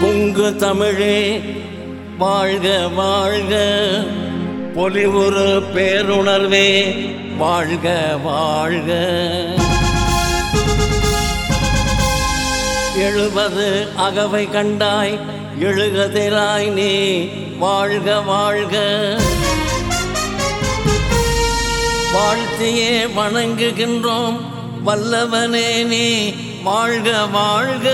பொங்கு தமிழே வாழ்க வாழ்க பொலிவுறு பேருணர்வே வாழ்க வாழ்க எழுபது அகவை கண்டாய் எழுகதிராய் நீ வாழ்க வாழ்க வாழ்த்தியே வணங்குகின்றோம் வல்லவனே நீ வாழ்க வாழ்க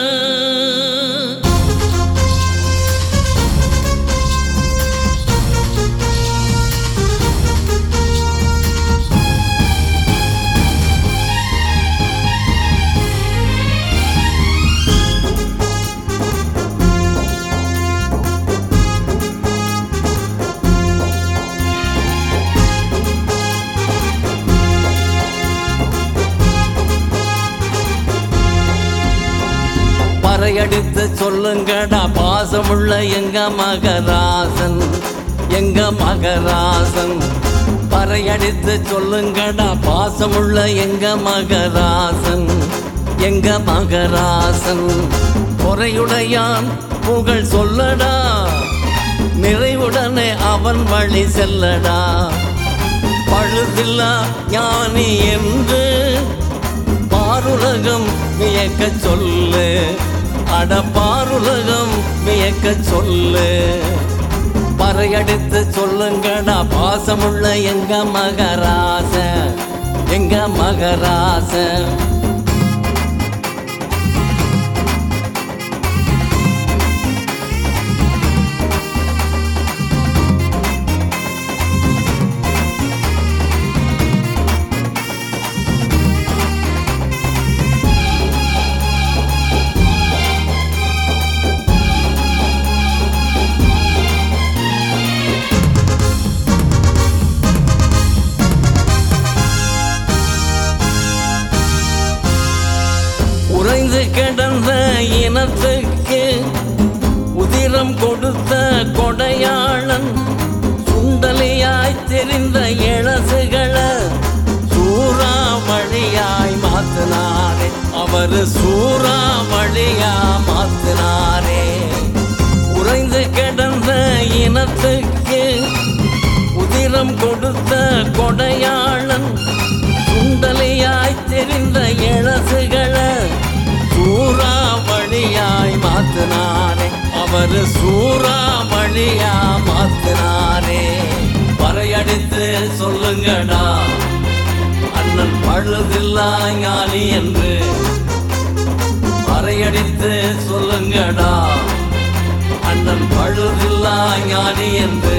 பறையடித்து சொல்லுங்கடா பாசமுள்ள எங்க மகராசன் எங்க மகராசன் பறையடித்து சொல்லுங்கடா பாசமுள்ள எங்க மகராசன் எங்க மகராசன் குறையுடையான் புகழ் சொல்லடா நிறைவுடனே அவன் வழி செல்லடா பழுதில்லா ஞானி என்று பாருலகம் வியக்க சொல்லு அட பாருலகம் வியக்க சொல்லு பறையடித்து சொல்லுங்கடா பாசமுள்ள எங்க மகராச எங்க மகராச உறைந்து கிடந்த இனத்துக்கு உதிரம் கொடுத்த கொடையாளன் சுண்டலியாய் தெரிந்த இழசுகளை சூறாவளியாய் மாத்தினாரே அவர் சூறாவளியா மாத்தினாரே உறைந்து கிடந்த இனத்துக்கு உதிரம் கொடுத்த கொடையாளன் சுண்டலியாய் தெரிந்த இழசுகளை சூறாவளியாய் மாத்தினாரே அவர் சூறாவளியா மாத்தினாரே பறையடித்து சொல்லுங்கடா அண்ணன் பழுதில்லா ஞானி என்று பறையடித்து சொல்லுங்கடா அண்ணன் பழுதில்லா ஞானி என்று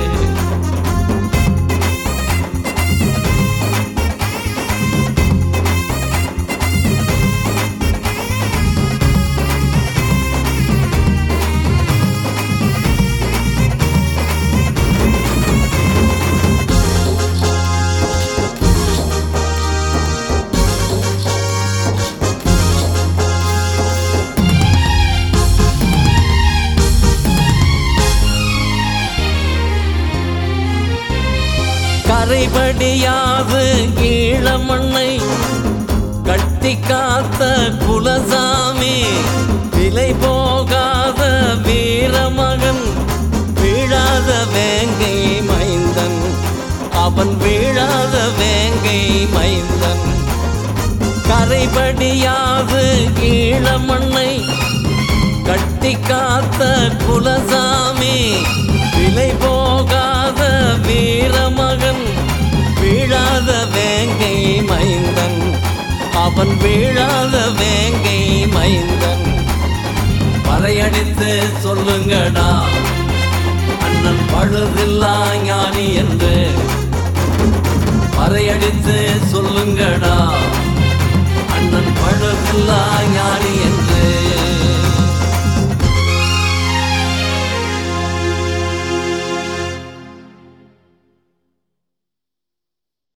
கரைபடியாது ஈழமண்ணை கட்டி காத்த குலசாமி விலை போகாத வீரமகன் வீழாத வேங்கை மைந்தன் அவன் வீழாத வேங்கை மைந்தன் கரைபடியாது ஈழமண்ணை கட்டி காத்த குலசாமி விலை போகாத வீரமகன் வீழாத வேங்கை மைந்தன் அவன் வீழாத வேங்கை மைந்தன் பறையடித்து சொல்லுங்கடா அண்ணன் பழுதில்லா ஞானி என்று பறையடித்து சொல்லுங்கடா அண்ணன் பழுதில்லா